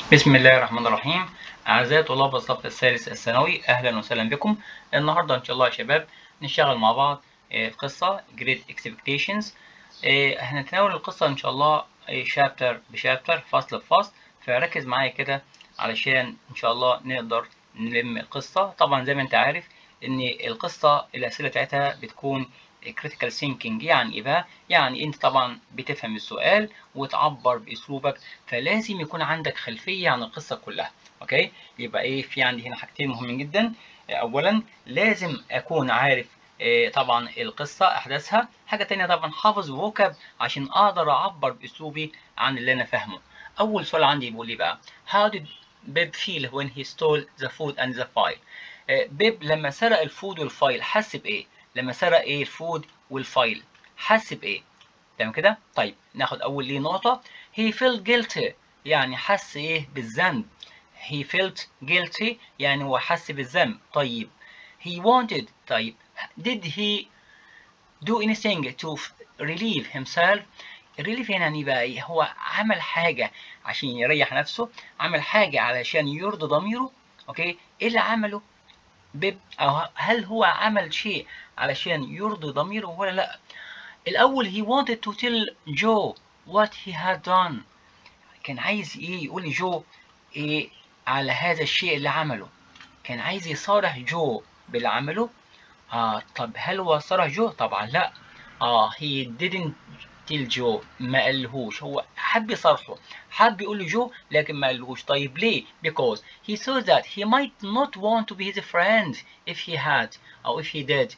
بسم الله الرحمن الرحيم أعزائي طلاب الصف الثالث الثانوي أهلا وسهلا بكم النهاردة إن شاء الله يا شباب نشتغل مع بعض آه، في قصة Great Expectations آه، هنتناول القصة إن شاء الله شابتر بشابتر فصل بفصل فركز معايا كده علشان إن شاء الله نقدر نلم القصة طبعا زي ما أنت عارف إن القصة الأسئلة بتاعتها بتكون critical thinking يعني إيه بقى؟ يعني أنت طبعا بتفهم السؤال وتعبر بأسلوبك فلازم يكون عندك خلفية عن القصة كلها أوكي؟ يبقى إيه في عندي هنا حاجتين مهمين جدا أولا لازم أكون عارف إيه طبعا القصة أحداثها حاجة تانية طبعا حافظ فوكاب عشان أقدر أعبر بأسلوبي عن اللي أنا فاهمه أول سؤال عندي بيقول لي بقى How did Bib feel when he stole the food and the file؟ إيه بيب لما سرق الفود والفايل حس بإيه؟ لما سرق ايه الفود والفايل حس بايه تمام كده طيب ناخد اول ليه نقطه he felt guilty يعني حس ايه بالذنب he felt guilty يعني هو حس بالذنب طيب he wanted طيب did he do anything to relieve himself relieve يعني بقى ايه هو عمل حاجه عشان يريح نفسه عمل حاجه علشان يرضي ضميره اوكي ايه اللي عمله بيب أو هل هو عمل شيء علشان يرضي ضميره ولا لا الأول he wanted to tell Joe what he had done كان عايز إيه يقول لجو إيه على هذا الشيء اللي عمله كان عايز يصارح جو باللي عمله آه طب هل هو صارح جو طبعا لا آه he didn't tell Joe ما قالهوش هو حب يصارحه حب يقول لجو لكن ما قالهوش طيب ليه because he thought that he might not want to be his friend if he had أو if he did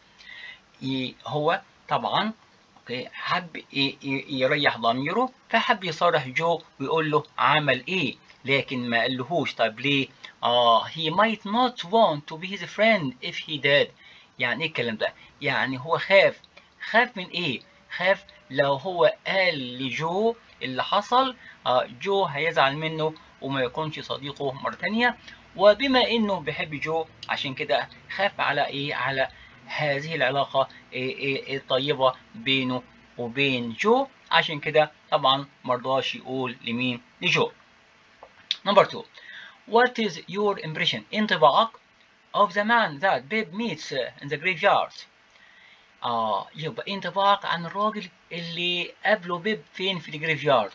هو طبعا اوكي حب يريح ضميره فحب يصارح جو ويقول له عمل ايه لكن ما قالهوش طيب ليه اه he might not want to be his friend if he did يعني ايه الكلام ده يعني هو خاف خاف من ايه خاف لو هو قال لجو اللي حصل آه جو هيزعل منه وما يكونش صديقه مرة تانية وبما انه بيحب جو عشان كده خاف على ايه على هذه العلاقة الطيبة بينه وبين جو عشان كده طبعا مرضاش يقول لمين لجو نمبر 2 What is your impression انطباعك of the man that Babe meets in the graveyard آه يبقى انطباعك عن الراجل اللي قابله بيب فين في الجريفيارد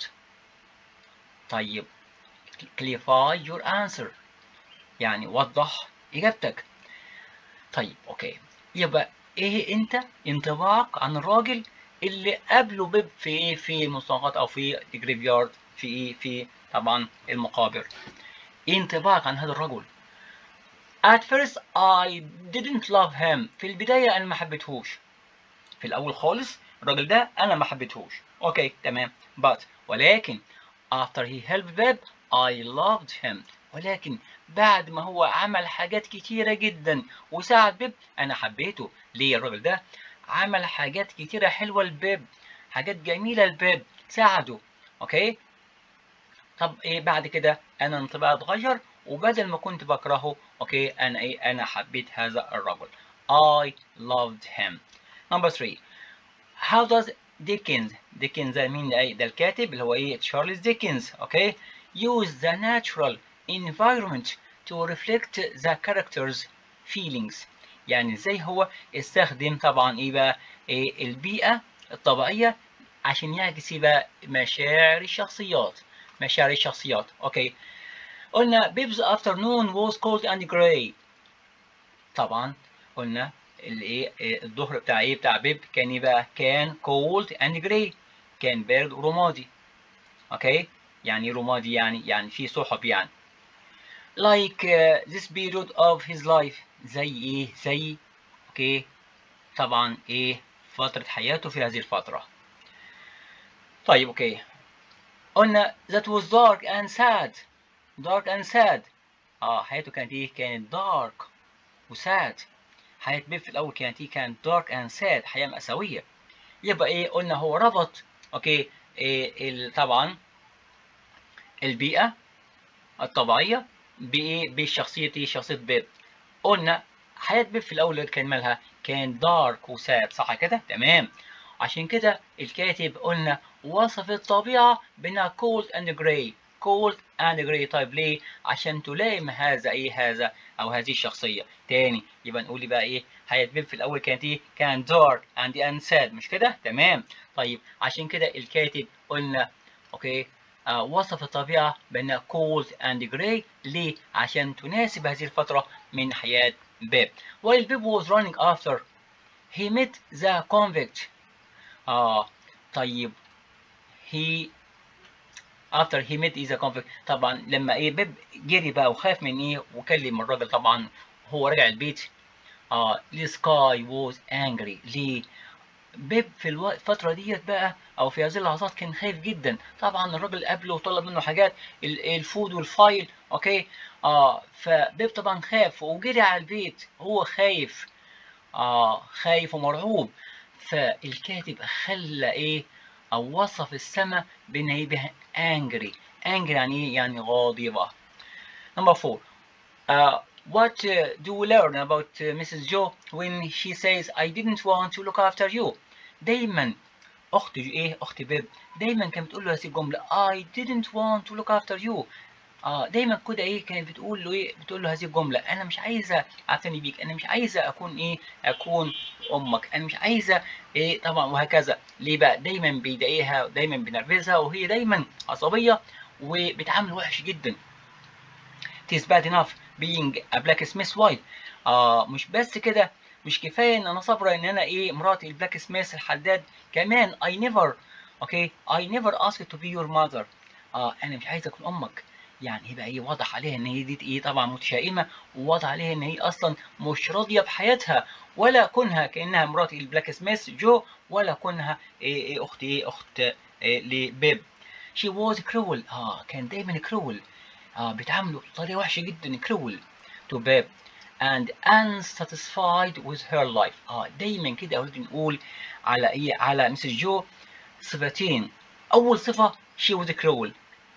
طيب clarify your answer يعني وضح إجابتك طيب أوكي يبقى ايه انت انطباعك عن الراجل اللي قابله بيب في ايه في المستنقعات او في الجريفيارد في ايه في طبعا المقابر ايه انطباعك عن هذا الرجل At first I didn't love him في البداية أنا ما حبيتهوش في الأول خالص الراجل ده أنا ما حبيتهوش أوكي تمام but ولكن after he helped Beb I loved him ولكن بعد ما هو عمل حاجات كتيرة جدا وساعد بيب أنا حبيته ليه الراجل ده عمل حاجات كتيرة حلوة لبيب حاجات جميلة لبيب ساعده أوكي طب إيه بعد كده أنا انطباعي اتغير وبدل ما كنت بكرهه أوكي أنا إيه أنا حبيت هذا الرجل I loved him number three how does Dickens Dickens ده مين ده, ده الكاتب اللي هو إيه تشارلز ديكنز أوكي use the natural environment to reflect the characters feelings يعني ازاي هو استخدم طبعا ايه بقى إيه البيئة الطبيعية عشان يعكس ايه بقى مشاعر الشخصيات مشاعر الشخصيات اوكي قلنا بيبز afternoon was cold and gray طبعا قلنا الايه الظهر بتاع ايه بتاع بيب كان ايه بقى كان cold and gray كان بارد ورمادي اوكي يعني رمادي يعني يعني في سحب يعني like uh, this period of his life زي ايه زي اوكي طبعا ايه فترة حياته في هذه الفترة طيب اوكي قلنا that was dark and sad dark and sad اه حياته كانت ايه كانت dark وساد حياة بيب في الأول كانت ايه كانت dark and sad حياة مأساوية يبقى ايه قلنا هو ربط اوكي إيه طبعا البيئة الطبيعية بايه بشخصيه ايه شخصيه بيب قلنا حياه بيب في الاول كان مالها كان دارك وساد صح كده تمام عشان كده الكاتب قلنا وصف الطبيعه بانها cold and gray cold and gray طيب ليه عشان تلائم هذا ايه هذا او هذه الشخصيه تاني يبقى نقول لي بقى ايه حياه بيب في الاول كانت ايه كان dark and sad مش كده تمام طيب عشان كده الكاتب قلنا اوكي آه وصف الطبيعه بانها cold and gray ليه عشان تناسب هذه الفتره من حياه بيب while بيب was running after he met the convict اه طيب he after he met the convict طبعا لما ايه بيب جري بقى وخاف من ايه وكلم الراجل طبعا هو رجع البيت اه سكاي was angry ليه بيب في الفترة ديت بقى أو في هذه اللحظات كان خايف جدا طبعا الراجل قابله وطلب منه حاجات الفود والفايل أوكي آه فبيب طبعا خاف وجري على البيت هو خايف آه خايف ومرعوب فالكاتب خلى إيه أو وصف السماء بأن هي بها angry angry يعني إيه يعني غاضبة number four uh, what uh, do we learn about uh, Mrs. Joe when she says I didn't want to look after you دايما اخت ايه اخت بيب دايما كانت بتقول له هذه الجمله I didn't want to look after you اه دايما كده ايه كانت بتقول له ايه بتقول له هذه الجمله انا مش عايزه اعتني بيك انا مش عايزه اكون ايه اكون امك انا مش عايزه ايه طبعا وهكذا ليه بقى دايما بيضايقها دايما بينرفزها وهي دايما عصبيه وبتعامل وحش جدا It is bad enough being a blacksmith wife آه مش بس كده مش كفايه ان انا صابره ان انا ايه مراتي البلاك سميث الحداد كمان I never اوكي I never asked to be your mother اه انا مش عايز اكون امك يعني يبقى ايه واضح عليها ان هي دي ايه طبعا متشائمه وواضح عليها ان هي اصلا مش راضيه بحياتها ولا كونها كانها مراتي البلاك سميث جو ولا كونها ايه, إيه اخت ايه اخت إيه لبيب she was cruel اه كان دايما cruel آه بيتعاملوا بطريقه وحشه جدا cruel to بيب and unsatisfied with her life اه دايما كده اولاد نقول على ايه على مسز جو صفتين اول صفه she was cruel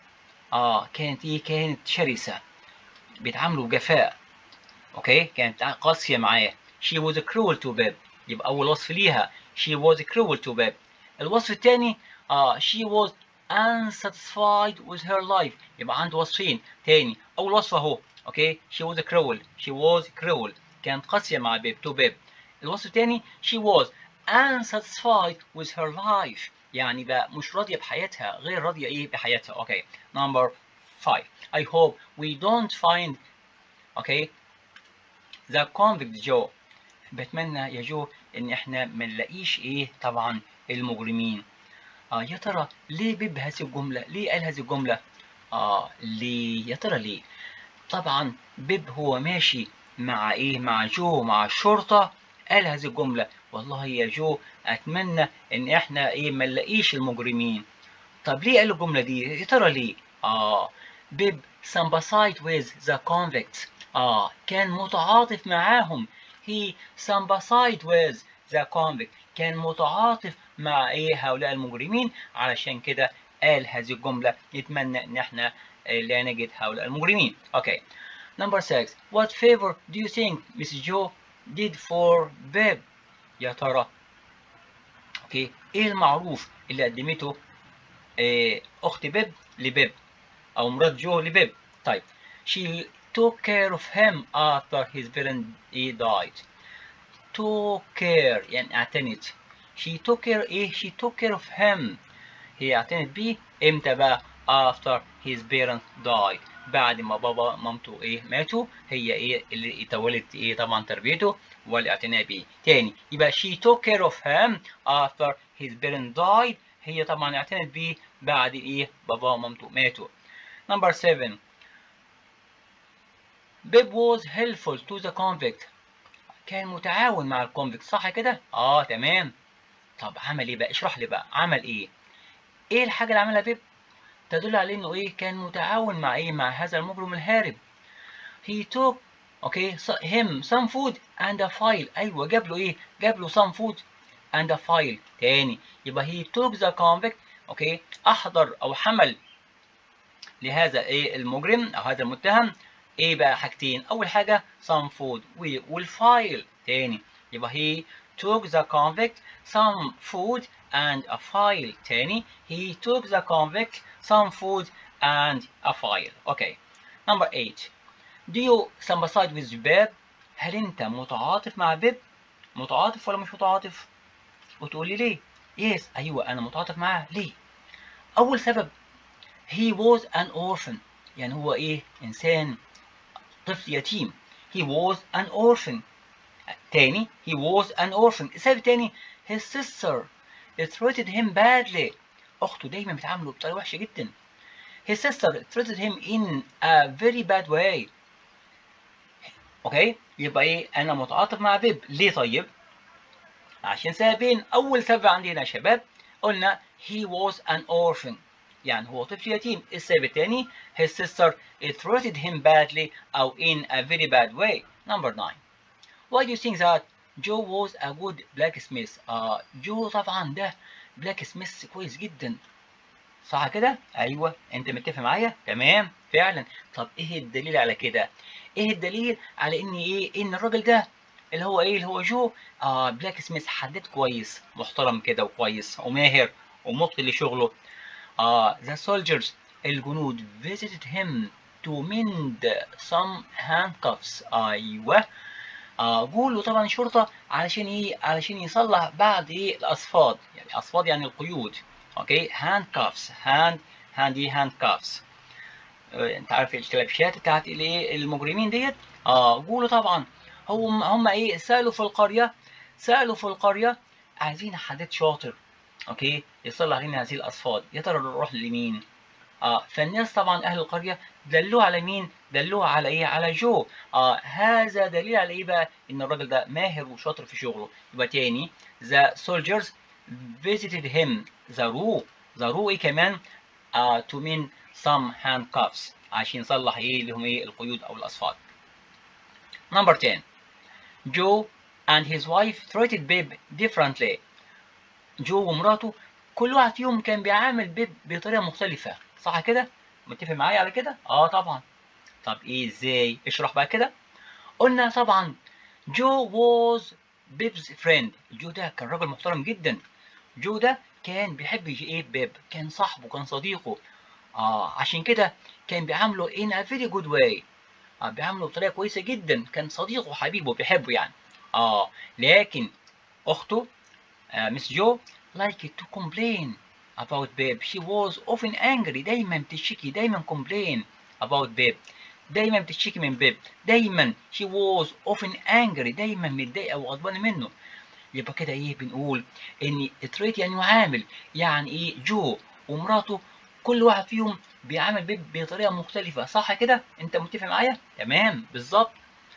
اه كانت ايه كانت شرسه بيتعاملوا بجفاء اوكي كانت قاسيه معاه she was cruel to بيب يبقى اول وصف ليها she was cruel to بيب الوصف الثاني اه she was unsatisfied with her life يبقى عنده وصفين تاني اول وصف اهو اوكي she was cruel she was cruel كانت قاسية مع بيب تو بيب الوصف الثاني she was unsatisfied with her life يعني بقى مش راضية بحياتها غير راضية ايه بحياتها اوكي number five I hope we don't find اوكي the convict Joe بتمنى يا جو ان احنا ما نلاقيش ايه طبعا المجرمين اه يا ترى ليه بيب هذه الجملة ليه قال هذه الجملة اه ليه يا ترى ليه طبعا بيب هو ماشي مع ايه مع جو مع الشرطة قال هذه الجملة والله يا جو اتمنى ان احنا ايه ما نلاقيش المجرمين طب ليه قال الجملة دي يا ترى ليه اه بيب sympathized with the convicts اه كان متعاطف معاهم he sympathized with the convict كان متعاطف مع ايه هؤلاء المجرمين علشان كده قال هذه الجملة نتمنى ان احنا لا نجد هؤلاء المجرمين. Okay. Number six. What favor do you think Miss Joe did for Beb? يا ترى. اوكي. okay. ايه المعروف اللي قدمته إيه اخت بيب لبيب او مرات جو لبيب. طيب. She took care of him after his parent died. Took care يعني اعتنت. She took care ايه؟ She took care of him. هي اعتنت بيه امتى بقى؟ after his parents died بعد ما بابا مامته ايه ماتوا هي ايه اللي تولت ايه طبعا تربيته والاعتناء بيه تاني يبقى she took care of him after his parents died هي طبعا اعتنت بيه بعد ايه بابا ومامته ماتوا number 7 Bib was helpful to the convict كان متعاون مع الكونفكت صح كده اه تمام طب عمل ايه بقى اشرح لي بقى عمل ايه ايه الحاجه اللي عملها بيب تدل على انه ايه كان متعاون مع ايه مع هذا المجرم الهارب he took okay him some food and a file ايوه جاب له ايه جاب له some food and a file تاني يبقى he took the convict اوكي احضر او حمل لهذا ايه المجرم او هذا المتهم ايه بقى حاجتين اول حاجه some food والفايل تاني يبقى he took the convict some food and a file تاني he took the convict some food and a file. Okay. Number 8. Do you sympathize with Beb? هل أنت متعاطف مع بيب؟ متعاطف ولا مش متعاطف؟ وتقول لي ليه؟ Yes أيوه أنا متعاطف معاه ليه؟ أول سبب he was an orphan يعني هو إيه؟ إنسان طفل يتيم he was an orphan تاني he was an orphan السبب التاني his sister treated him badly أخته دايما بتعامله بطريقة وحشة جدا his sister treated him in a very bad way اوكي يبقى ايه انا متعاطف مع بيب ليه طيب عشان سببين اول سبب عندنا يا شباب قلنا he was an orphan يعني هو طفل يتيم السبب الثاني his sister treated him badly او in a very bad way number 9 why do you think that Joe was a good blacksmith آه جو طبعا ده بلاك سميث كويس جدا صح كده ايوه انت متفق معايا تمام فعلا طب ايه الدليل على كده ايه الدليل على ان ايه ان الراجل ده اللي هو ايه اللي هو جو آه بلاك سميث حدد كويس محترم كده وكويس وماهر ومتقن لشغله آه the soldiers الجنود visited him to mend some handcuffs ايوه آه جوله طبعا الشرطة علشان ايه علشان يصلح بعض ايه الاصفاد يعني اصفاد يعني القيود اوكي handcuffs hand hand ايه handcuffs انت عارف الكلبشات بتاعت الايه المجرمين ديت اه قولوا طبعا هم هم ايه سالوا في القريه سالوا في القريه عايزين حداد شاطر اوكي يصلح لنا هذه الاصفاد يا ترى نروح لمين اه فالناس طبعا اهل القريه دلوه على مين دلوه على ايه على جو اه هذا دليل على ايه بقى ان الراجل ده ماهر وشاطر في شغله يبقى تاني the soldiers visited him زاروه زاروه ايه كمان uh, to mean some handcuffs عشان يصلح ايه لهم ايه القيود او الاصفاد number 10 Joe and his wife treated Babe differently جو ومراته كل واحد فيهم كان بيعامل بيب بطريقه مختلفه صح كده متفق معايا على كده اه طبعا طب ايه ازاي اشرح بقى كده قلنا طبعا جو was بيب's friend جو ده كان راجل محترم جدا جو ده كان بيحب ايه بيب كان صاحبه كان صديقه آه عشان كده كان بيعامله in a very good way آه بيعامله بطريقة كويسة جدا كان صديقه وحبيبه بيحبه يعني آه لكن أخته آه مس جو like to complain about babe she was often angry دايما بتشتكي دايما complain about babe دايما بتشتكي من بيب دايما she was often angry دايما متضايقة وغضبانة منه يبقى كده ايه بنقول ان تريت يعني يعامل يعني ايه جو ومراته كل واحد فيهم بيعامل بيب بطريقه مختلفه صح كده انت متفق معايا تمام بالظبط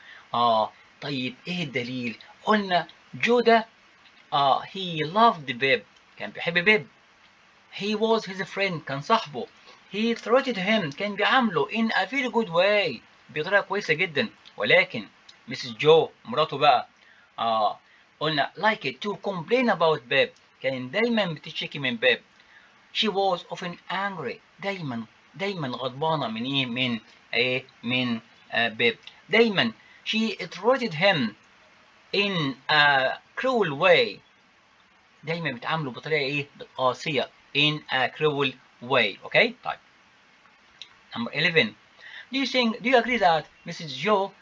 اه طيب ايه الدليل قلنا جو ده اه he loved بيب كان بيحب بيب he was his friend كان صاحبه he treated him كان بيعامله in a very good way بطريقه كويسه جدا ولكن مسز جو مراته بقى اه قلنا like it to complain about بيب كان دايما بتشتكي من بيب she was often angry دايما دايما غضبانه من ايه من ايه من آه بيب دايما she treated him in a cruel way دايما بتعامله بطريقه ايه قاسيه in a cruel way okay طيب number 11 do you think do you agree that Mrs. Joe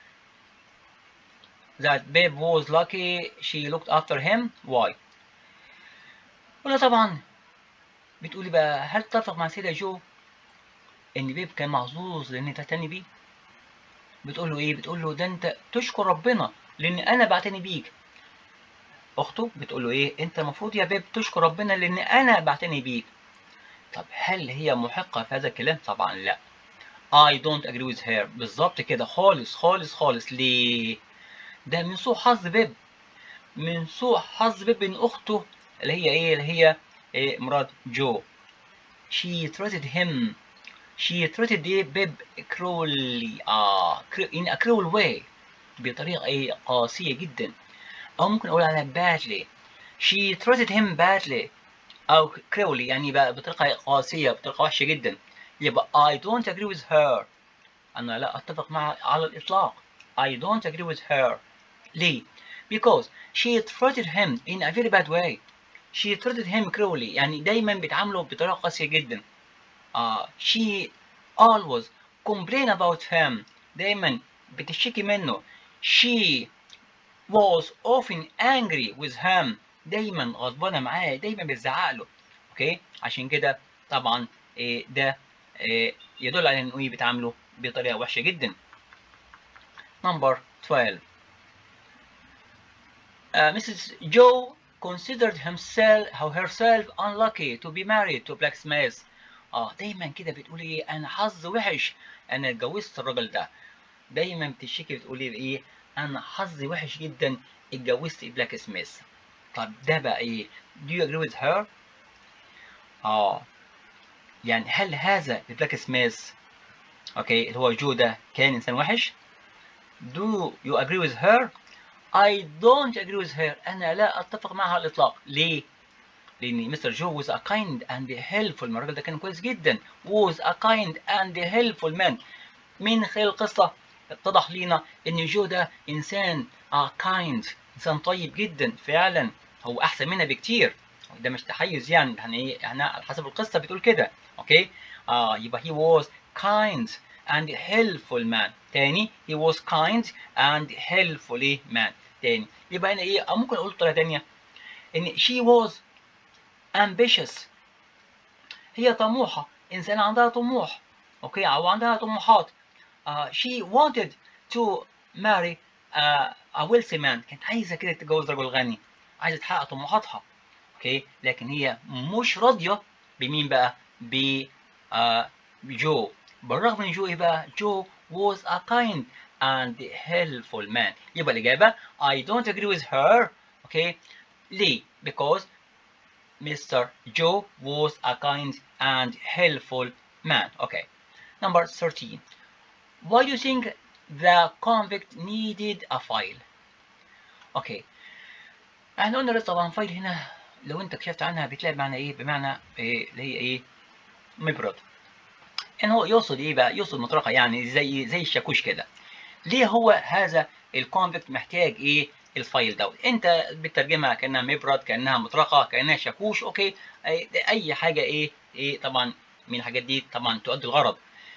that Babe was lucky she looked after him why قلنا طبعا بتقولي بقى هل تتفق مع سيدة جو ان بيب كان محظوظ لان تعتني بيه بتقول له ايه بتقول له ده انت تشكر ربنا لان انا بعتني بيك اخته بتقول له ايه انت المفروض يا بيب تشكر ربنا لان انا بعتني بيك طب هل هي محقة في هذا الكلام طبعا لا I don't agree with her بالظبط كده خالص خالص خالص ليه ده من سوء حظ بيب من سوء حظ بيب ان اخته اللي هي ايه اللي هي إيه مرات جو she treated him she treated بيب cruelly آه in a cruel way بطريقة ايه قاسية جدا او ممكن اقول عليها badly she treated him badly او cruelly يعني بقى بطريقة قاسية بطريقة وحشة جدا يبقى I don't agree with her انا لا اتفق معها على الاطلاق I don't agree with her ليه because she treated him in a very bad way she treated him cruelly يعني دايما بتعامله بطريقة قاسية جدا uh, she always complain about him دايما بتشتكي منه she was often angry with him دايما غضبانة معاه دايما بتزعق له اوكي عشان كده طبعا إيه ده إيه يدل على انه ايه بتعامله بطريقة وحشة جدا number 12 uh, Mrs. Joe considered himself how herself unlucky to be married to blacksmith اه دايما كده بتقول ايه انا حظ وحش انا اتجوزت الراجل ده دايما بتشتكي بتقول ايه انا حظي وحش جدا اتجوزت بلاك سميث طب ده بقى ايه do you agree with her اه يعني هل هذا البلاك سميث اوكي اللي هو جو ده كان انسان وحش do you agree with her I don't agree with her انا لا اتفق معها على الاطلاق ليه لان مستر جو was a kind and helpful الراجل ده كان كويس جدا was a kind and helpful man من خلال القصه اتضح لينا ان جو ده انسان uh, kind انسان طيب جدا فعلا هو احسن منا بكتير ده مش تحيز يعني يعني ايه يعني على حسب القصه بتقول كده اوكي اه يبقى he was kind and helpful man تاني he was kind and helpful man تاني يبقى هنا ايه ممكن اقول بطريقه تانيه ان she was ambitious هي طموحه انسان عندها طموح اوكي او عندها طموحات uh, she wanted to marry uh, a wealthy man كانت عايزه كده تتجوز رجل غني عايزه تحقق طموحاتها اوكي لكن هي مش راضيه بمين بقى ب uh, جو بالرغم من جو ايه بقى جو was a kind and helpful man يبقى الإجابة I don't agree with her okay ليه because Mr. Joe was a kind and helpful man okay number 13 why do you think the convict needed a file okay احنا قلنا طبعا فايل هنا لو انت كشفت عنها بتلاقي بمعنى ايه بمعنى إيه اللي هي ايه مبرد ان هو يقصد ايه بقى يقصد مطرقه يعني زي زي الشاكوش كده ليه هو هذا الكونفكت محتاج ايه الفايل دوت انت بتترجمها كانها مبرد كانها مطرقه كانها شاكوش اوكي اي, أي حاجه ايه ايه طبعا من الحاجات دي طبعا تؤدي الغرض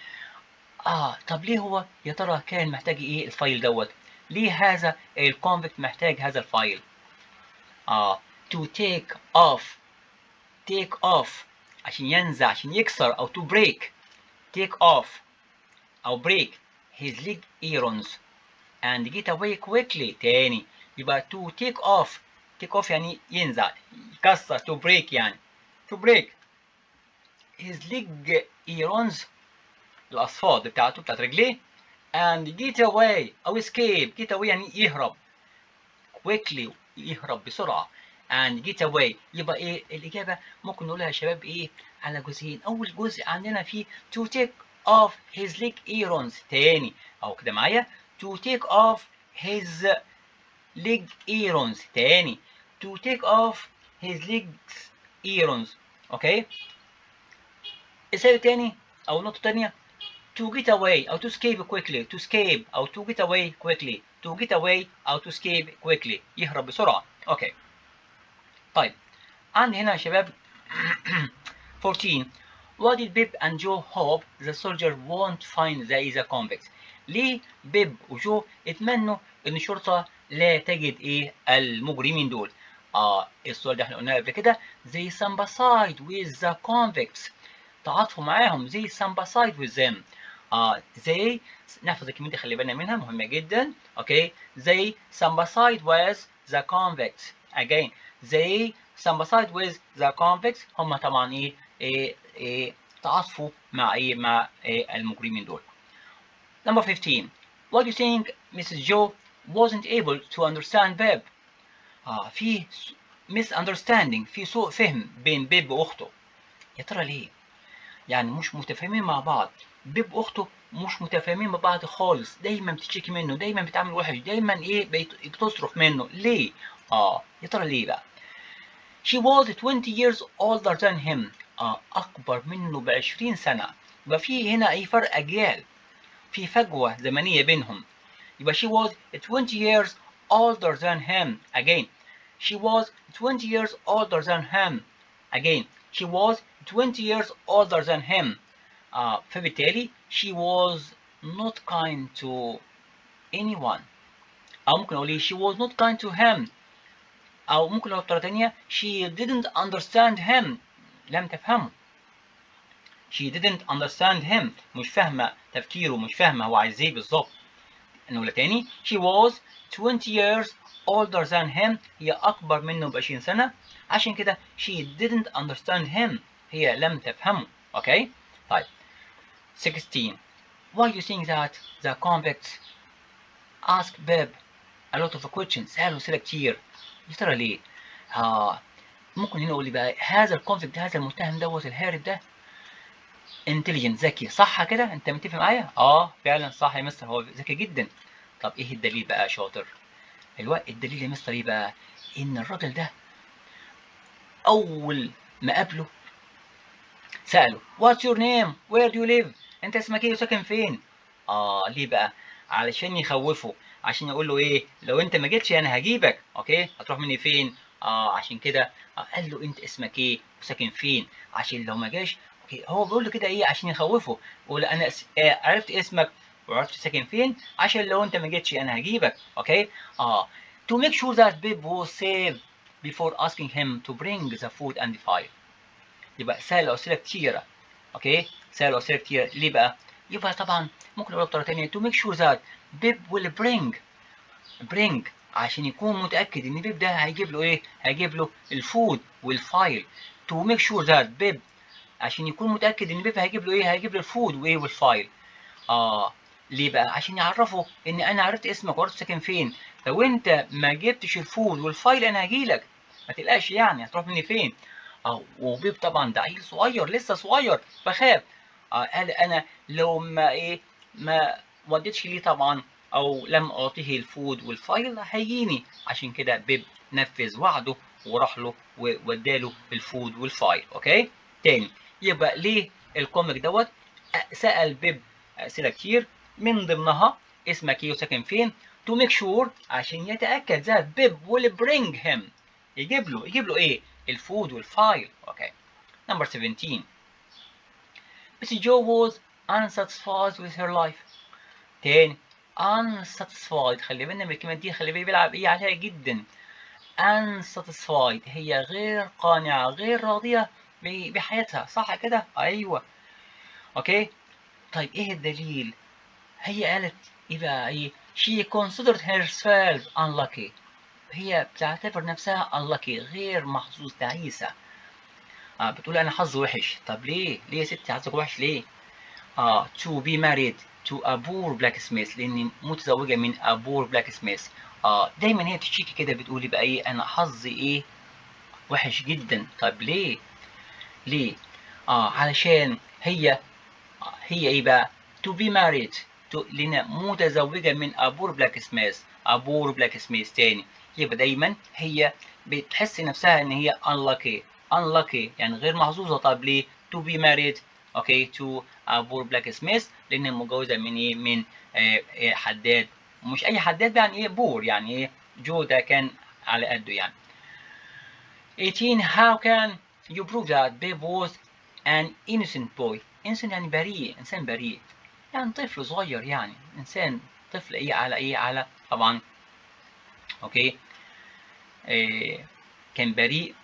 اه طب ليه هو يا ترى كان محتاج ايه الفايل دوت ليه هذا الكونفكت محتاج هذا الفايل اه to take off take off عشان ينزع عشان يكسر او to break take off أو break his leg irons and get away quickly تاني يبقى to take off take off يعني ينزع يكسر to break يعني to break his leg irons الأصفاد بتاعته بتاعت رجليه and get away أو escape get away يعني يهرب quickly يهرب بسرعة and get away يبقى ايه الإجابة ممكن نقولها يا شباب ايه على جزئين أول جزء عندنا فيه to take off his leg irons تاني أو كده معايا to take off his leg irons تاني to take off his legs irons أوكي السبب تاني أو نقطة تانية to get away أو to escape quickly to escape أو to get away quickly to get away أو to escape quickly يهرب بسرعة أوكي طيب عندي هنا يا شباب 14 Why did Bib and Joe hope the soldier won't find the is a convict? ليه بيب وجو اتمنوا ان الشرطة لا تجد ايه المجرمين دول؟ اه السؤال ده احنا قلناه قبل كده they sympathize with the convicts تعاطفوا معاهم they sympathize with them اه they نحفظ الكلمة دي خلي بالنا منها مهمة جدا اوكي they sympathize with the convicts again they sympathize with the convicts هم طبعا ايه, إيه, إيه تعاطفوا مع ايه مع إيه المجرمين دول Number 15. Why do you think Mrs. Joe wasn't able to understand Beb? آه في misunderstanding في سوء فهم بين بيب وأخته. يا ترى ليه؟ يعني مش متفاهمين مع بعض. بيب وأخته مش متفاهمين مع بعض خالص، دايما بتشتكي منه، دايما بتعمل وحش، دايما إيه بتصرف منه، ليه؟ آه يا ترى ليه بقى؟ She was 20 years older than him. آه أكبر منه ب 20 سنة. يبقى في هنا أي فرق أجيال. في فجوة زمنية بينهم يبقى she was 20 years older than him again she was 20 years older than him again she was 20 years older than him آه فبالتالي she was not kind to anyone أو ممكن أقول إيه she was not kind to him أو ممكن لو بطريقة تانية she didn't understand him لم تفهمه she didn't understand him مش فاهمة تفكيره مش فاهمة هو عايز إيه بالظبط نقولها تاني she was 20 years older than him هي أكبر منه ب 20 سنة عشان كده she didn't understand him هي لم تفهمه أوكي طيب 16 why you think that the convicts ask Beb a lot of questions سألوا أسئلة كتير يا ترى ليه؟ آه ممكن هنا يقول لي بقى هذا الكونفكت هذا المتهم دوت الهارب ده انتليجنت ذكي صح كده انت متفق معايا اه فعلا صح يا مستر هو ذكي جدا طب ايه الدليل بقى يا شاطر الوقت الدليل يا مستر ايه بقى ان الراجل ده اول ما قابله ساله what's your name where do you live انت اسمك ايه وساكن فين اه ليه بقى علشان يخوفه عشان يقول له ايه لو انت ما جيتش انا هجيبك اوكي هتروح مني فين اه عشان كده آه قال له انت اسمك ايه وساكن فين عشان لو ما جاش اوكي هو بيقول له كده ايه عشان يخوفه يقول انا أس... آه عرفت اسمك وعرفت ساكن فين عشان لو انت ما جيتش انا هجيبك اوكي اه to make sure that Bib was safe before asking him to bring the food and the fire يبقى سأل أسئلة كتيرة اوكي سأل أسئلة كتيرة ليه بقى يبقى طبعا ممكن اقول بطريقة تانية to make sure that Bib will bring bring عشان يكون متأكد إن بيب ده هيجيب له إيه؟ هيجيب له الفود والفايل to make sure that بيب عشان يكون متأكد إن بيب هيجيب له إيه؟ هيجيب له الفود وإيه والفايل. آه ليه بقى؟ عشان يعرفه إن أنا عرفت اسمك وعرفت ساكن فين. لو أنت ما جبتش الفود والفايل أنا هجيلك. ما تقلقش يعني هتروح مني فين؟ آه وبيب طبعا ده عيل صغير لسه صغير فخاف. آه قال أنا لو ما إيه ما وديتش ليه طبعا او لم اعطيه الفود والفايل هيجيني عشان كده بيب نفذ وعده وراح له ووداله الفود والفايل اوكي تاني يبقى ليه الكوميك دوت سال بيب اسئله كتير من ضمنها اسمك ايه وساكن فين to make sure عشان يتاكد that بيب will bring him يجيب له يجيب له ايه الفود والفايل اوكي number 17 Mrs. Joe was unsatisfied with her life تاني unsatisfied خلي بالنا من الكلمة دي خلي بالي بيلعب ايه عليها جدا unsatisfied هي غير قانعة غير راضية بحياتها صح كده ايوه اوكي طيب ايه الدليل هي قالت ايه بقى ايه she considered herself unlucky هي بتعتبر نفسها unlucky غير محظوظ تعيسة آه بتقول انا حظي وحش طب ليه ليه يا ستي حظك وحش ليه اه to be married to a poor blacksmith لاني متزوجه من a poor blacksmith اه دايما هي تشتكي كده بتقولي بقى ايه انا حظي ايه وحش جدا طب ليه ليه اه علشان هي آه هي ايه بقى to be married to لان متزوجه من a poor blacksmith a poor blacksmith تاني يبقى دايما هي بتحس نفسها ان هي unlucky unlucky يعني غير محظوظه طب ليه to be married اوكي تو بور بلاك سميث لان متجوزه من ايه من آه حداد مش اي حداد يعني ايه بور يعني ايه جو ده كان على قده يعني 18 how can you prove that Babe was an innocent boy innocent يعني بريء انسان بريء يعني طفل صغير يعني انسان طفل ايه على ايه على طبعا اوكي إيه كان بريء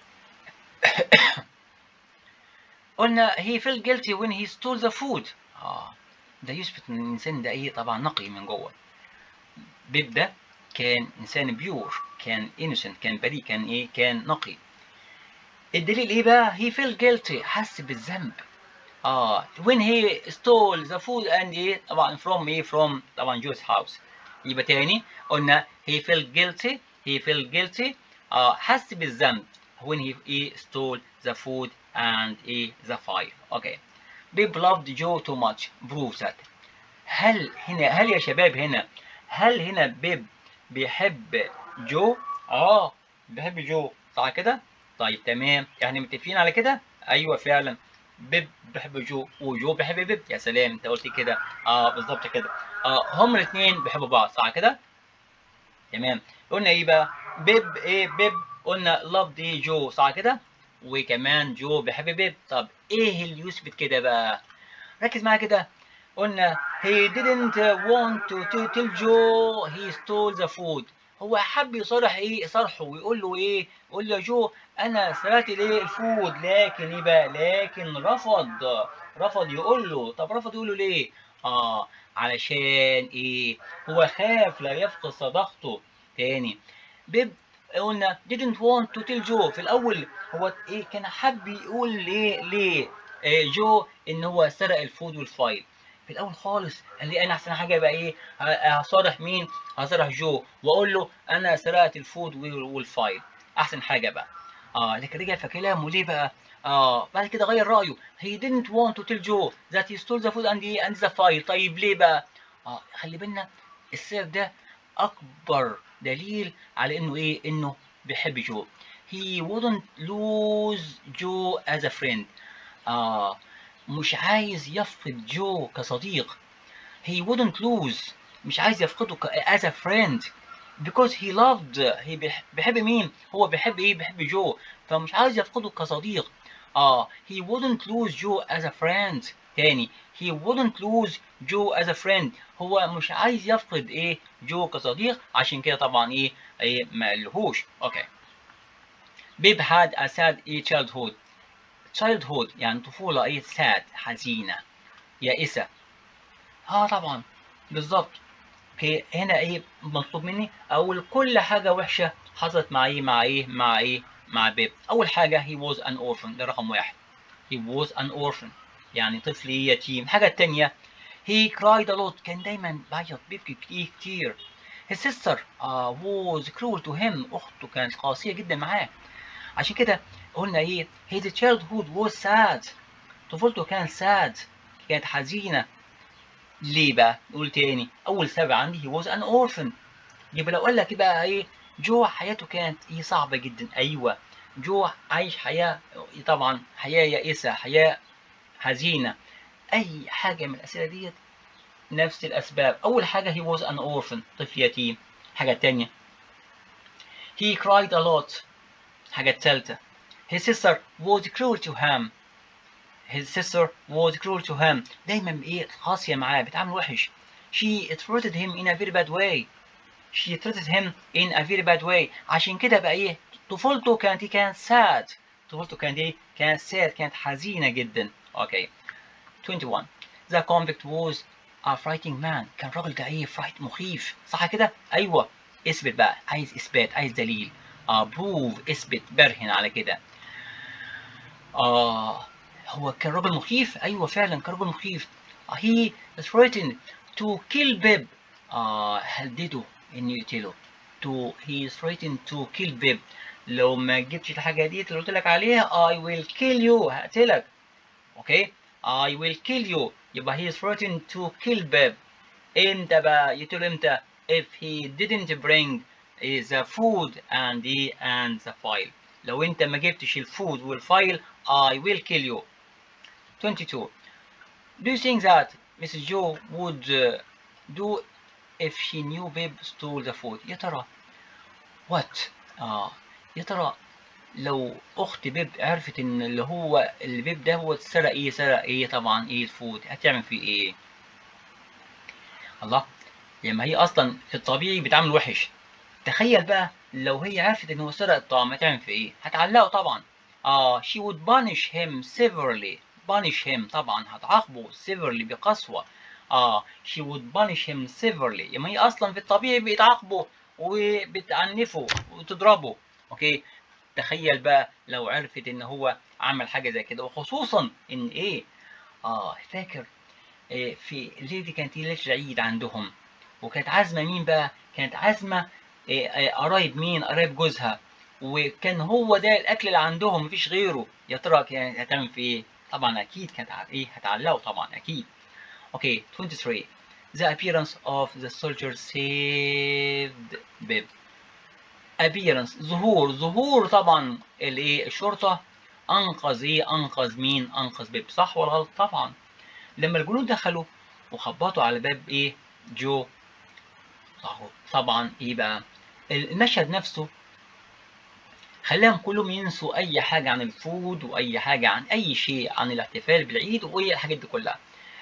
قلنا he felt guilty when he stole the food اه ده يثبت ان الانسان ده ايه طبعا نقي من جوه بيب ده كان انسان بيور كان innocent كان بريء كان ايه كان نقي الدليل ايه بقى he felt guilty حس بالذنب اه when he stole the food and ايه طبعا from ايه from طبعا جوز house يبقى تاني قلنا he felt guilty he felt guilty اه حس بالذنب when he, he stole the food and a the file. Okay. Bib loved Joe too much. Proves that. هل هنا هل يا شباب هنا هل هنا بيب بيحب جو؟ اه بيحب جو صح كده؟ طيب تمام يعني متفقين على كده؟ ايوه فعلا بيب بيحب جو وجو بيحب بيب يا سلام انت قلت كده اه بالظبط كده اه هما الاثنين بيحبوا بعض صح كده؟ تمام قلنا ايه بقى؟ بيب ايه بيب قلنا loved ايه جو صح كده؟ وكمان جو بيحب بيب طب ايه اللي يثبت كده بقى ركز معايا كده قلنا he didn't want to to tell Joe he stole the food هو حب يصرح ايه صرحه ويقول له ايه يقول له يا جو انا سرقت الايه الفود لكن ايه بقى لكن رفض رفض يقول له طب رفض يقول له ليه اه علشان ايه هو خاف لا يفقد صداقته تاني بيب قلنا didn't want to tell جو في الاول هو ايه كان حب يقول ليه ليه إيه جو ان هو سرق الفود والفايل في الاول خالص قال لي انا احسن حاجه يبقى ايه هصارح مين هصارح جو واقول له انا سرقت الفود والفايل احسن حاجه بقى اه لكن رجع في كلامه ليه بقى اه بعد كده غير رايه he didn't want to tell Joe that he stole the food and, he, and the file طيب ليه بقى اه خلي بالنا السر ده اكبر دليل على انه ايه انه بيحب جو he wouldn't lose Joe as a friend آه مش عايز يفقد جو كصديق he wouldn't lose مش عايز يفقده as a friend because he loved he بيحب مين هو بيحب ايه بيحب جو فمش عايز يفقده كصديق اه he wouldn't lose Joe as a friend تاني he wouldn't lose Joe as a friend هو مش عايز يفقد ايه جو كصديق عشان كده طبعا ايه ايه ما قالهوش اوكي بيب had a sad a childhood childhood يعني طفولة ايه sad حزينة يائسة اه طبعا بالظبط اوكي هنا ايه مطلوب مني اقول كل حاجة وحشة حصلت مع ايه مع ايه مع ايه مع بيب اول حاجة he was an orphan ده رقم واحد he was an orphan يعني طفل يتيم الحاجة التانية he cried a lot كان دايما بيعيط بيبكي كتير كتير his sister uh, was cruel to him اخته كانت قاسية جدا معاه عشان كده قلنا ايه his childhood was sad طفولته كانت sad كانت حزينة ليه بقى نقول تاني اول سبب عندي he was an orphan يبقى لو قال لك بقى ايه جو حياته كانت ايه صعبة جدا ايوه جو عايش حياة طبعا حياة يائسة حياة حزينة اي حاجة من الاسئلة ديت نفس الاسباب اول حاجة he was an orphan طفل يتيم حاجة تانية he cried a lot حاجة التالتة his sister was cruel to him his sister was cruel to him دايما ايه قاسية معاه بتعامل وحش she treated him in a very bad way she treated him in a very bad way عشان كده بقى ايه طفولته كانت إيه؟ كانت sad طفولته كانت ايه كانت sad كانت حزينة جدا اوكي 21 the convict was a frightened man كان راجل ده ايه fright مخيف صح كده ايوه اثبت بقى عايز اثبات عايز دليل prove اثبت برهن على كده آه هو كان راجل مخيف ايوه فعلا كان راجل مخيف he threatened to kill Bib آه هدده انه يقتله to he threatened to kill Bib لو ما جبتش الحاجه دي اللي قلت لك عليها I will kill you هقتلك اوكي I will kill you يبقى he threatened to kill Bib امتى بقى يقتله امتى if he didn't bring the food and the and the file لو انت ما جبتش الفود والفايل I will kill you 22 do you think that Mrs. Joe would uh, do if she knew Bib stole the food يا ترى what آه يا ترى لو اخت بيب عرفت ان اللي هو اللي بيب ده هو سرق ايه سرق ايه طبعا ايه الفود هتعمل فيه ايه الله لما هي اصلا في الطبيعي بتعمل وحش تخيل بقى لو هي عرفت ان هو سرق الطعام هتعمل في ايه هتعلقه طبعا اه she would punish him severely punish him طبعا هتعاقبه severely بقسوة اه she would punish him severely لما هي اصلا في الطبيعي بتعاقبه وبتعنفه وتضربه اوكي تخيل بقى لو عرفت ان هو عمل حاجة زي كده وخصوصا ان ايه اه فاكر إيه في ليدي كانت ليلة العيد عندهم وكانت عازمة مين بقى كانت عازمة إيه قرايب مين قرايب جوزها وكان هو ده الاكل اللي عندهم مفيش غيره يا ترى كانت هتعمل في ايه طبعا اكيد كانت ايه هتعلقوا طبعا اكيد اوكي 23 the appearance of the soldier saved Bib appearance ظهور ظهور طبعا الايه الشرطه انقذ ايه انقذ مين انقذ بيب صح ولا غلط طبعا لما الجنود دخلوا وخبطوا على باب ايه جو طبعا ايه بقى المشهد نفسه خلاهم كلهم ينسوا اي حاجه عن الفود واي حاجه عن اي شيء عن الاحتفال بالعيد واي الحاجات دي كلها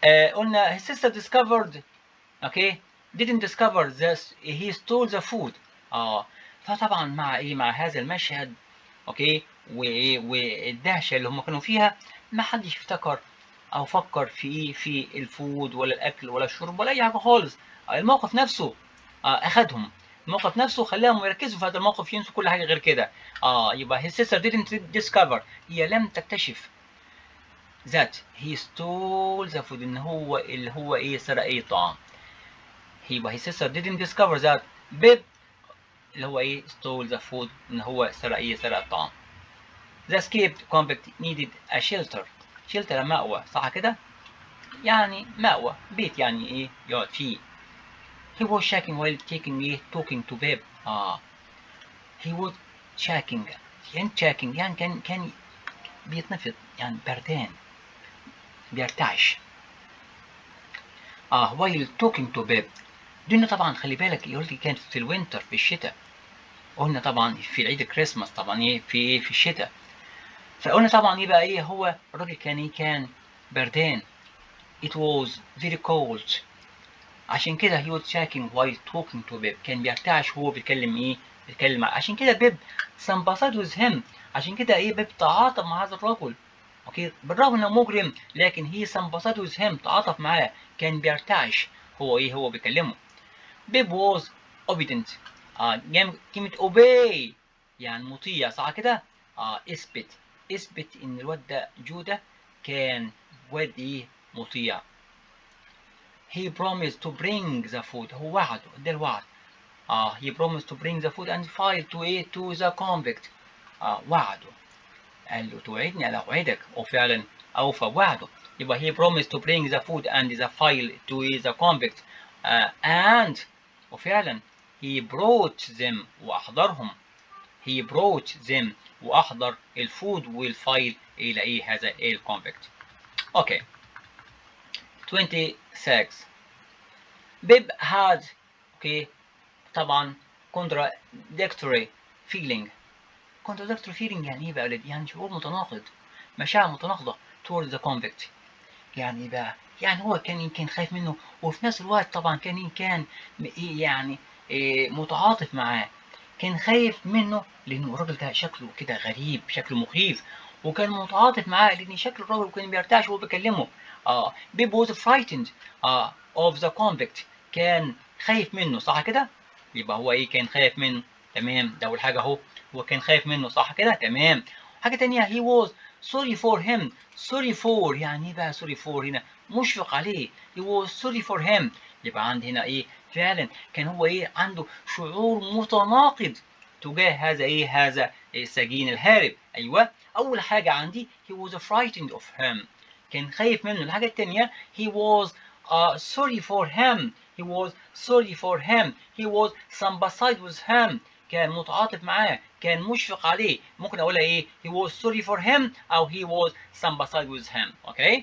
آه قلنا his sister discovered okay didn't discover this he stole the food اه فطبعا مع ايه مع هذا المشهد اوكي وايه والدهشه اللي هم كانوا فيها ما حدش افتكر او فكر في ايه في الفود ولا الاكل ولا الشرب ولا اي حاجه خالص الموقف نفسه آه اخدهم الموقف نفسه خلاهم يركزوا في هذا الموقف ينسوا كل حاجه غير كده اه يبقى his sister didn't discover هي لم تكتشف that he stole the food ان هو اللي هو ايه سرق ايه طعام يبقى his sister didn't discover that Bib اللي هو ايه stole the food ان هو سرق ايه سرق الطعام the escaped convict needed a shelter shelter مأوى صح كده يعني مأوى بيت يعني ايه يقعد فيه he was shaking while taking ايه talking to Bib اه he was shaking يعني shaking يعني كان كان بيتنفض يعني بردان بيرتعش اه while talking to Bib دي طبعا خلي بالك يقول لي كانت في الوينتر في الشتاء قلنا طبعا في عيد الكريسماس طبعا ايه في ايه في الشتاء فقلنا طبعا ايه بقى ايه هو الراجل كان ايه كان بردان it was very cold عشان كده he was shaking while talking to Bib كان بيرتعش وهو بيتكلم ايه بيتكلم عشان كده بيب sympathized with him عشان كده ايه بيب تعاطف مع هذا الرجل اوكي بالرغم انه مجرم لكن هي sympathized with him تعاطف معاه كان بيرتعش هو ايه هو بيكلمه بيب was obedient آه كلمة obey يعني مطيع صح كده؟ آه اثبت اثبت إن الواد ده جودة كان واد إيه مطيع. He promised to bring the food هو وعده ده الوعد. آه he promised to bring the food and file to إيه to the convict. آه وعده. قال له توعدني أنا أوعدك وفعلا أوفى بوعده. يبقى he promised to bring the food and the file to the convict. آه and وفعلا he brought them وأحضرهم he brought them وأحضر الفود والفايل إلى إيه هذا الكونفكت أوكي 26 Bib had أوكي طبعا contradictory feeling contradictory feeling يعني إيه بقى ولد يعني شعور متناقض مشاعر متناقضة towards the convict يعني إيه بقى يعني هو كان يمكن خايف منه وفي نفس الوقت طبعا كان إن كان إيه يعني إيه متعاطف معاه كان خايف منه لأنه الراجل ده شكله كده غريب شكله مخيف وكان متعاطف معاه لأن شكل الراجل كان بيرتعش وهو بيكلمه اه بيب was frightened آه of the convict كان خايف منه صح كده؟ يبقى هو ايه كان خايف منه تمام ده أول حاجة أهو هو كان خايف منه صح كده؟ تمام حاجة تانية he was sorry for him sorry for يعني ايه بقى sorry for هنا مشفق عليه he was sorry for him يبقى عندي هنا ايه فعلا كان هو ايه عنده شعور متناقض تجاه هذا ايه هذا السجين الهارب ايوه اول حاجه عندي he was frightened of him كان خايف منه الحاجه الثانيه he was uh, sorry for him he was sorry for him he was sympathized with him كان متعاطف معاه كان مشفق عليه ممكن اقولها ايه he was sorry for him او he was sympathized with him اوكي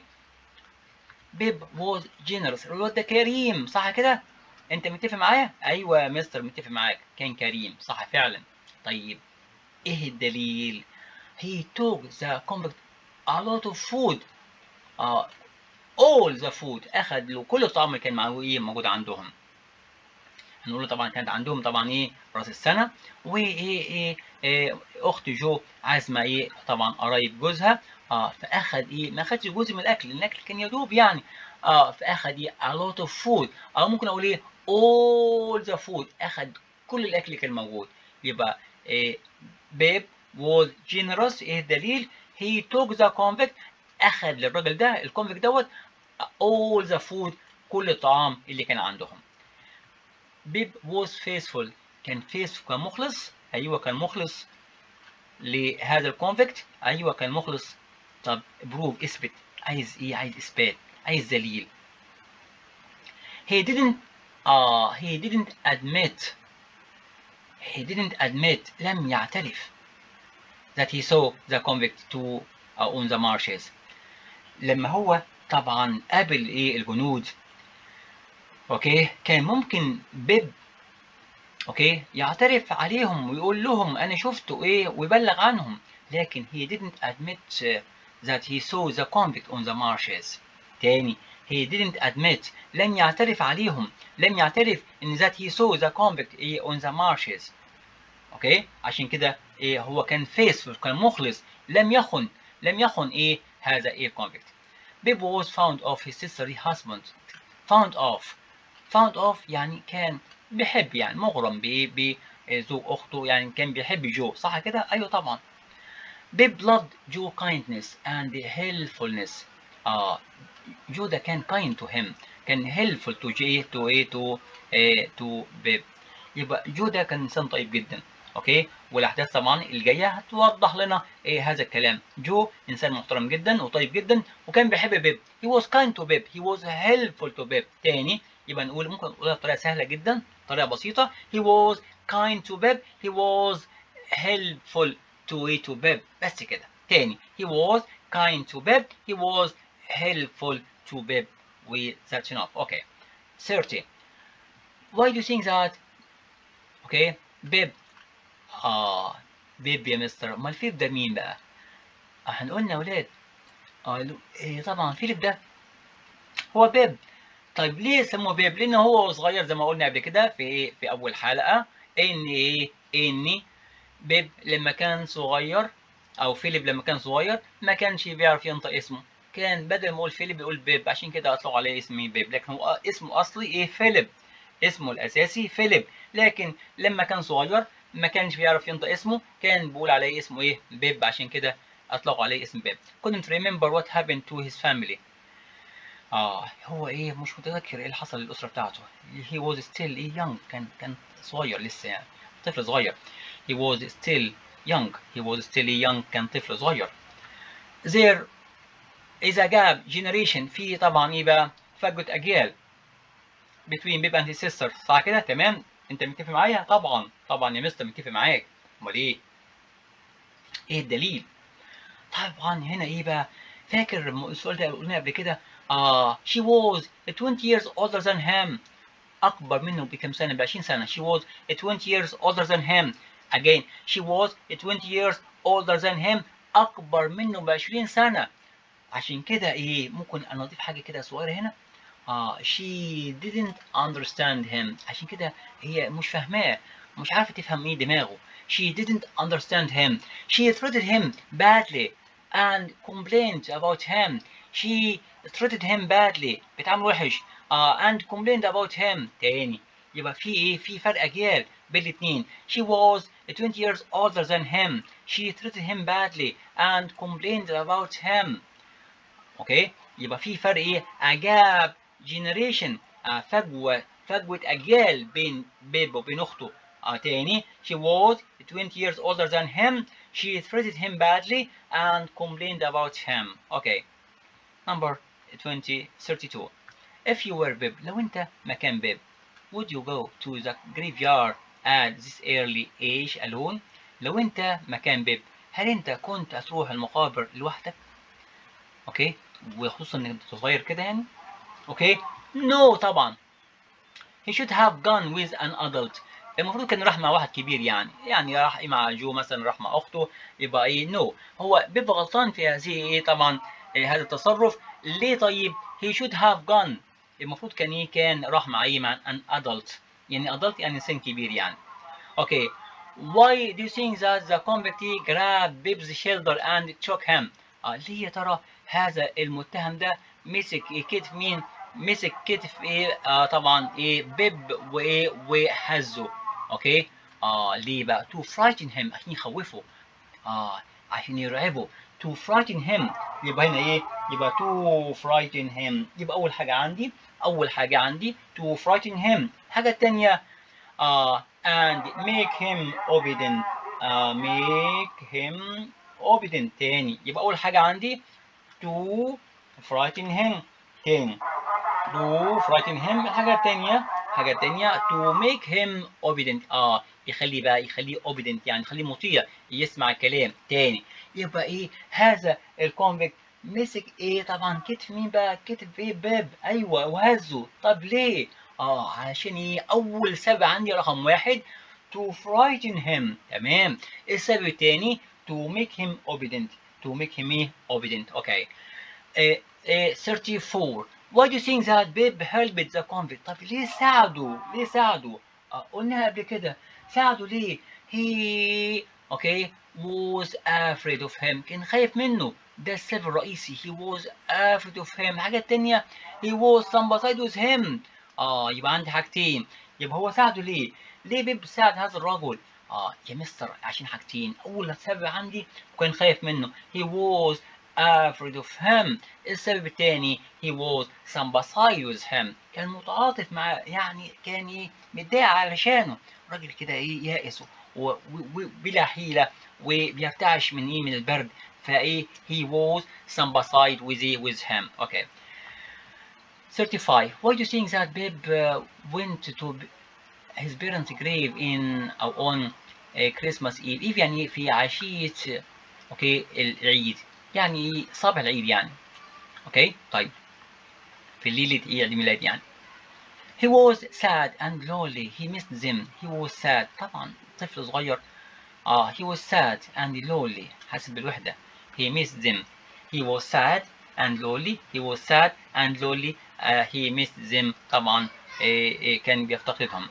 بيب was generous الواد ده كريم صح كده انت متفق معايا ايوه يا مستر متفق معاك كان كريم صح فعلا طيب ايه الدليل he took the convict a lot of food uh, all the food اخذ له كل الطعام اللي كان معه ايه موجود عندهم هنقول له طبعا كانت عندهم طبعا ايه راس السنه وايه ايه, إيه اخت جو عازمه ايه طبعا قرايب جوزها اه فاخد ايه ما اخدش جزء من الاكل لان الاكل كان يدوب يعني اه فاخد ايه a lot of food او ممكن اقول ايه all the food اخد كل الاكل اللي كان موجود يبقى إيه بيب was generous ايه الدليل he took the convict اخد للراجل ده الكونفيكت دوت all the food كل الطعام اللي كان عندهم بيب was faithful كان faithful كان مخلص ايوه كان مخلص لهذا الكونفيكت ايوه كان مخلص طب بروف اثبت عايز ايه عايز اثبات عايز دليل he didn't uh, he didn't admit he didn't admit لم يعترف that he saw the convict to uh, on the marshes لما هو طبعا قابل ايه الجنود اوكي كان ممكن بيب اوكي يعترف عليهم ويقول لهم انا شفته ايه ويبلغ عنهم لكن he didn't admit that he saw the convict on the marshes تاني he didn't admit لم يعترف عليهم لم يعترف ان that he saw the convict إيه on the marshes اوكي عشان كده إيه هو كان faithful كان مخلص لم يخن لم يخن ايه هذا ايه convict Bib was found of his sister husband found of found of يعني كان بيحب يعني مغرم بايه بزوج اخته يعني كان بيحب جو صح كده ايوه طبعا Bib loved Joe kindness and helpfulness آه جو ده كان kind to him كان helpful to J to A to A to Bib يبقى جو ده كان انسان طيب جدا اوكي والاحداث طبعا الجايه هتوضح لنا ايه هذا الكلام جو انسان محترم جدا وطيب جدا وكان بيحب بيب he was kind to بيب he was helpful to بيب تاني يبقى نقول ممكن نقولها بطريقه سهله جدا طريقه بسيطه he was kind to بيب he was helpful to ايه to بيب بس كده تاني he was kind to بيب he was helpful to بيب و that's enough okay 30 why do you think that okay بيب آه بيب يا مستر أمال فيليب ده مين بقى؟ احنا قلنا يا ولاد آه إيه طبعا فيليب ده هو بيب طيب ليه سموه بيب؟ لأن هو صغير زي ما قلنا قبل كده في إيه؟ في أول حلقة إن إيه؟ إن بيب لما كان صغير أو فيليب لما كان صغير ما كانش بيعرف ينطق اسمه كان بدل ما يقول فيليب يقول بيب عشان كده أطلقوا عليه اسم بيب لكن هو اسمه أصلي إيه؟ فيليب اسمه الأساسي فيليب لكن لما كان صغير ما كانش بيعرف ينطق اسمه كان بيقول عليه اسمه ايه بيب عشان كده اطلقوا عليه اسم بيب couldn't remember what happened to his family اه هو ايه مش متذكر ايه اللي حصل للاسره بتاعته he was still ايه young كان كان صغير لسه يعني طفل صغير he was still young he was still young كان طفل صغير there is a gap generation في طبعا ايه بقى فجوه اجيال between بيب and his sister صح كده تمام انت متفق معايا طبعا طبعا يا مستر متفق معاك امال ايه ايه الدليل طبعا هنا ايه بقى فاكر السؤال ده قلنا قبل كده اه she was 20 years older than him اكبر منه بكم سنه ب 20 سنه she was 20 years older than him again she was 20 years older than him اكبر منه ب 20 سنه عشان كده ايه ممكن انا اضيف حاجه كده صغيره هنا آه she didn't understand him عشان كده هي مش فاهماه مش عارفة تفهم ايه دماغه she didn't understand him she treated him badly and complained about him she treated him badly بتعامل وحش uh, and complained about him تاني يبقى في ايه في فرق اجيال بين الاثنين she was 20 years older than him she treated him badly and complained about him اوكي يبقى في فرق ايه اجاب generation آه فجوة فجوة أجيال بين بيب وبين أخته آه تاني she was 20 years older than him she treated him badly and complained about him okay number 20 32 if you were بيب لو أنت مكان بيب would you go to the graveyard at this early age alone لو أنت مكان بيب هل أنت كنت هتروح المقابر لوحدك اوكي وخصوصا انك صغير كده يعني اوكي نو no, طبعا he should have gone with an adult المفروض كان راح مع واحد كبير يعني يعني راح مع جو مثلا راح مع اخته يبقى ايه نو no. هو بيبقى غلطان في هذه ايه طبعا إيه هذا التصرف ليه طيب he should have gone المفروض كان ايه كان راح مع ايه مع an adult يعني adult يعني سن كبير يعني اوكي why do you think that the convict grabbed Bib's shoulder and shook him آه ليه يا ترى هذا المتهم ده مسك كتف مين مسك كتف ايه آه طبعا ايه بيب وايه وهزه اوكي اه ليه بقى to frighten him عشان يخوفه اه عشان يرعبه to frighten him يبقى هنا ايه يبقى to frighten him يبقى اول حاجه عندي اول حاجه عندي to frighten him الحاجه الثانيه آه and make him obedient آه make him obedient تاني يبقى اول حاجه عندي to frighten him تاني to frighten him الحاجة التانية الحاجة التانية to make him obedient اه يخلي بقى يخليه obedient يعني يخليه مطيع يسمع الكلام تاني يبقى ايه هذا الكونفكت مسك ايه طبعا كتف مين بقى كتف ايه باب ايوه وهزه طب ليه اه عشان ايه اول سبب عندي رقم واحد to frighten him تمام السبب التاني to make him obedient to make him obedient okay uh, uh, 34 why do you think that Bib helped the convict طب ليه ساعدوا ليه ساعدوا آه، قلناها قبل كده ساعدوا ليه he okay was afraid of him كان خايف منه ده السبب الرئيسي he was afraid of him الحاجة التانية he was sympathized with him اه يبقى عندي حاجتين يبقى هو ساعده ليه ليه بيب ساعد هذا الرجل اه يا مستر عشان حاجتين اول سبب عندي وكان خايف منه he was afraid of him السبب الثاني he was sympathized with him كان متعاطف مع يعني كان ايه متضايق علشانه راجل كده ايه يائس وبلا حيلة وبيرتعش من ايه من البرد فايه he was sympathized with ايه with him okay 35 why do you think that Bib uh, went to his parents grave in او on uh, Christmas Eve Eve يعني في عشية اوكي العيد يعني صباح العيد يعني اوكي طيب في ليلة ايه عيد الميلاد يعني he was sad and lonely he missed them he was sad طبعا طفل صغير اه he was sad and lonely حاسس بالوحدة he missed them he was sad and lonely he was sad and lonely uh, he missed them طبعا إيه إيه كان بيفتقدهم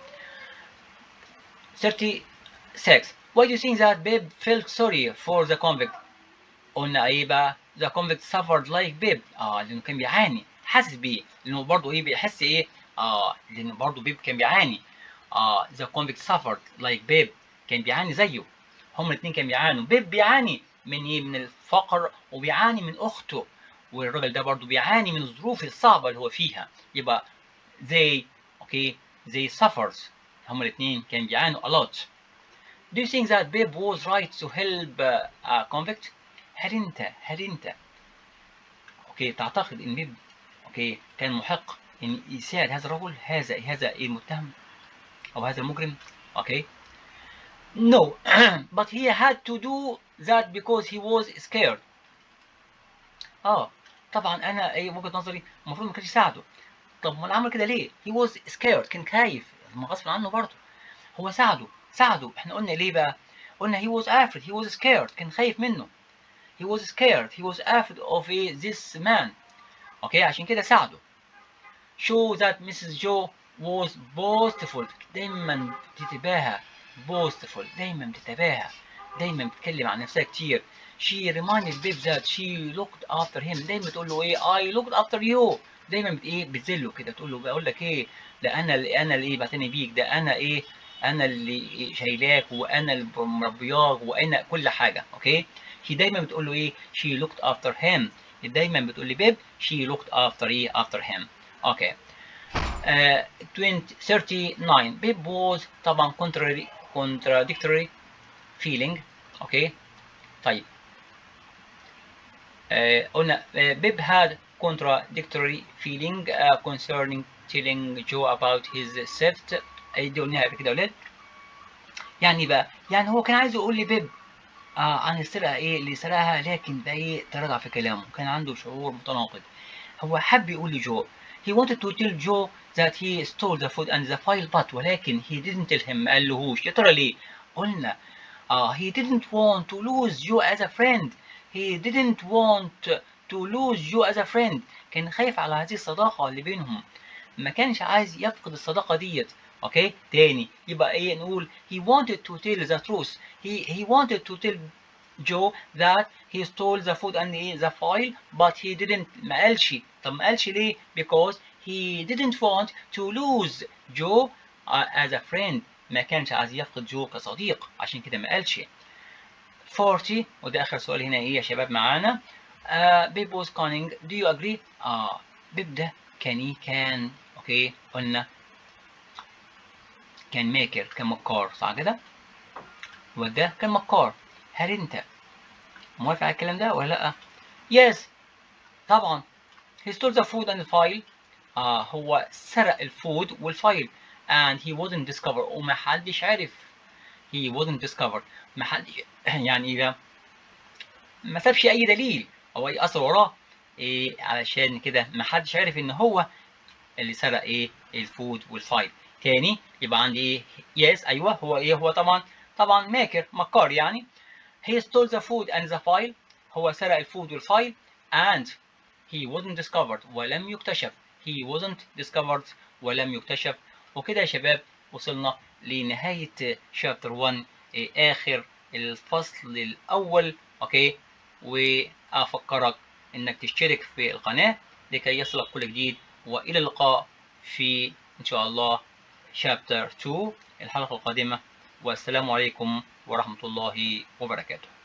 36 why do you think that Bib felt sorry for the convict قلنا ايه بقى the convict suffered like Bib اه لانه كان بيعاني حاسس بيه لانه برضه ايه بيحس ايه اه لانه برضه بيب كان بيعاني اه the convict suffered like Bib كان بيعاني زيه هما الاثنين كانوا بيعانوا بيب بيعاني من ايه من الفقر وبيعاني من اخته والراجل ده برضه بيعاني من الظروف الصعبه اللي هو فيها يبقى they okay they suffers هما الاثنين كانوا بيعانوا a lot Do you think that Bib was right to help uh, a convict? هل انت هل انت اوكي تعتقد ان بيب اوكي كان محق ان يساعد هذا الرجل هذا هذا المتهم او هذا المجرم اوكي No but he had to do that because he was scared اه طبعا انا اي وجهة نظري المفروض ما كانش يساعده طب ما عمل كده ليه he was scared كان خايف ما غصب عنه برضه هو ساعده ساعده احنا قلنا ليه بقى قلنا he was afraid he was scared كان خايف منه he was scared he was afraid of this man اوكي عشان كده ساعده show that Mrs. Joe was boastful دايما بتتباهى boastful دايما بتتباهى دايما بتتكلم عن نفسها كتير she reminded Bib that she looked after him دايما تقول له ايه I looked after you دايما بت ايه بتذله كده تقول له بقول لك ايه ده انا اللي انا اللي ايه بعتني بيك ده انا ايه انا اللي شايلاك وانا اللي مربياك وانا كل حاجه اوكي هي دايما بتقول له ايه she looked after him دايما بتقول لي بيب she looked after ايه after him اوكي uh, 20 39 بيب was طبعا contrary contradictory feeling اوكي طيب uh, قلنا uh, بيب had contradictory feeling uh, concerning telling Joe about his theft دي قلناها قبل كده يا ولاد يعني بقى يعني هو كان عايز يقول لي بيب آه عن السرقه ايه اللي سرقها لكن ده ايه تراجع في كلامه كان عنده شعور متناقض هو حب يقول لجو he wanted to tell Joe that he stole the food and the file but ولكن he didn't tell him ما قالهوش يا ترى ليه قلنا آه he didn't want to lose you as a friend he didn't want to lose you as a friend كان خايف على هذه الصداقة اللي بينهم ما كانش عايز يفقد الصداقة ديت اوكي تاني يبقى ايه نقول he wanted to tell the truth he he wanted to tell Joe that he stole the food and the file but he didn't ما قالش طب ما قالش ليه because he didn't want to lose Joe uh, as a friend ما كانش عايز يفقد جو كصديق عشان كده ما قالش 40 وده اخر سؤال هنا ايه يا شباب معانا uh, Bib was cunning do you agree اه بيب ده كان ايه كان اوكي قلنا كان ماكر كان مكار صح كده وده كان مكار هل انت موافق على الكلام ده ولا لا yes طبعا he stole the food and the file آه هو سرق الفود والفايل and he wasn't discovered وما حدش عرف he wasn't discovered ما حد يعني ايه ما سابش اي دليل او اي اثر وراه إيه علشان كده ما حدش عرف ان هو اللي سرق ايه الفود والفايل تاني يبقى عندي ايه يس ايوه هو ايه هو طبعا طبعا ماكر مكار يعني he stole the food and the file هو سرق الفود والفايل and he wasn't discovered ولم يكتشف he wasn't discovered ولم يكتشف وكده يا شباب وصلنا لنهاية شابتر 1 آخر الفصل الأول أوكي وأفكرك إنك تشترك في القناة لكي يصلك كل جديد وإلى اللقاء في إن شاء الله شابتر 2 الحلقة القادمة والسلام عليكم ورحمة الله وبركاته